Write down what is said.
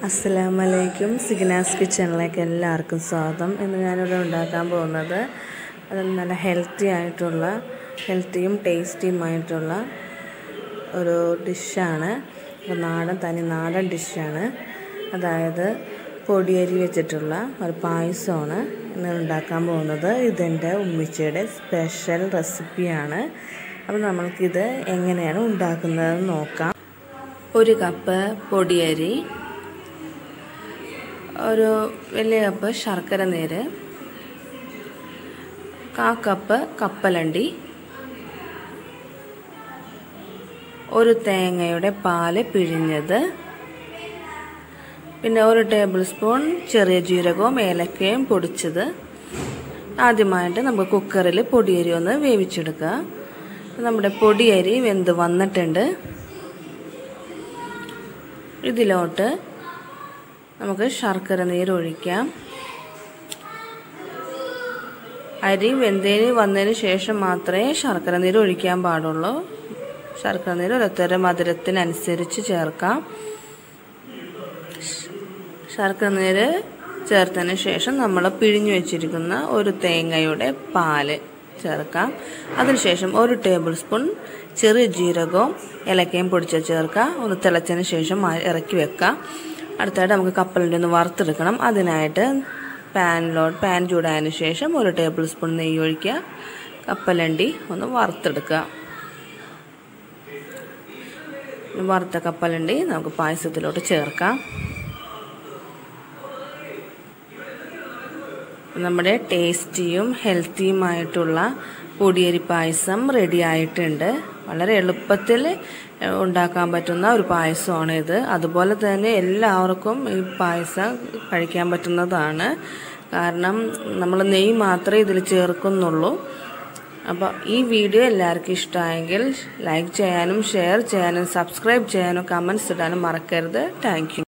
അസ്സലാമലൈക്കും സിഗ്നാസ് കിച്ചണിലേക്ക് എല്ലാവർക്കും സ്വാഗതം ഇന്ന് ഞാനിവിടെ ഉണ്ടാക്കാൻ പോകുന്നത് അത് നല്ല ഹെൽത്തി ആയിട്ടുള്ള ഹെൽത്തിയും ടേസ്റ്റിയുമായിട്ടുള്ള ഒരു ഡിഷാണ് ഒരു നാടൻ തനി നാടൻ ഡിഷാണ് അതായത് പൊടിയരി വെച്ചിട്ടുള്ള ഒരു പായസമാണ് ഇന്ന് ഉണ്ടാക്കാൻ പോകുന്നത് ഇതെൻ്റെ ഉമ്മിച്ചയുടെ സ്പെഷ്യൽ റെസിപ്പിയാണ് അപ്പോൾ നമ്മൾക്കിത് എങ്ങനെയാണ് ഉണ്ടാക്കുന്നതെന്ന് നോക്കാം ഒരു കപ്പ് പൊടിയരി ഒരു വലിയ കപ്പ് ശർക്കര നീര് കാ കപ്പ് കപ്പലണ്ടി ഒരു തേങ്ങയുടെ പാല് പിഴിഞ്ഞത് പിന്നെ ഒരു ടേബിൾ സ്പൂൺ ചെറിയ ജീരകവും ഏലക്കയും പൊടിച്ചത് ആദ്യമായിട്ട് നമുക്ക് കുക്കറിൽ പൊടിയരി ഒന്ന് വേവിച്ചെടുക്കുക നമ്മുടെ പൊടിയരി വെന്ത് വന്നിട്ടുണ്ട് ഇതിലോട്ട് നമുക്ക് ശർക്കര നീര് ഒഴിക്കാം അരി വെന്തേന് വന്നതിന് ശേഷം മാത്രമേ ശർക്കര നീര് ഒഴിക്കാൻ പാടുള്ളൂ ശർക്കര നീര് ഓരോരുത്തരുടെ മധുരത്തിനനുസരിച്ച് ചേർക്കാം ശർക്കര നീര് ചേർത്തതിന് ശേഷം നമ്മൾ പിഴിഞ്ഞു വെച്ചിരിക്കുന്ന ഒരു തേങ്ങയുടെ പാല് ചേർക്കാം അതിനുശേഷം ഒരു ടേബിൾ സ്പൂൺ ചെറിയ ജീരകവും ഇലക്കയും പൊടിച്ച് ചേർക്കുക ഒന്ന് തിളച്ചതിന് ശേഷം ഇറക്കി വെക്കാം അടുത്തായിട്ട് നമുക്ക് കപ്പലിൻ്റെ ഒന്ന് വറുത്തെടുക്കണം അതിനായിട്ട് പാനിലോട്ട് പാൻ ചൂടായതിന് ശേഷം ഒരു ടേബിൾ സ്പൂൺ നെയ്യ് ഒഴിക്കുക കപ്പലണ്ടി ഒന്ന് വറുത്തെടുക്കുക വറുത്ത കപ്പലണ്ടി നമുക്ക് പായസത്തിലോട്ട് ചേർക്കാം നമ്മുടെ ടേസ്റ്റിയും ഹെൽത്തിയുമായിട്ടുള്ള പൊടിയരി പായസം റെഡി ആയിട്ടുണ്ട് വളരെ എളുപ്പത്തിൽ ഉണ്ടാക്കാൻ പറ്റുന്ന ഒരു പായസമാണ് ഇത് അതുപോലെ തന്നെ എല്ലാവർക്കും ഈ പായസം കഴിക്കാൻ പറ്റുന്നതാണ് കാരണം നമ്മൾ നെയ്യ് മാത്രമേ ഇതിൽ ചേർക്കുന്നുള്ളൂ അപ്പോൾ ഈ വീഡിയോ എല്ലാവർക്കും ഇഷ്ടമായെങ്കിൽ ലൈക്ക് ചെയ്യാനും ഷെയർ ചെയ്യാനും സബ്സ്ക്രൈബ് ചെയ്യാനും കമൻസ് ഇടാനും മറക്കരുത് താങ്ക്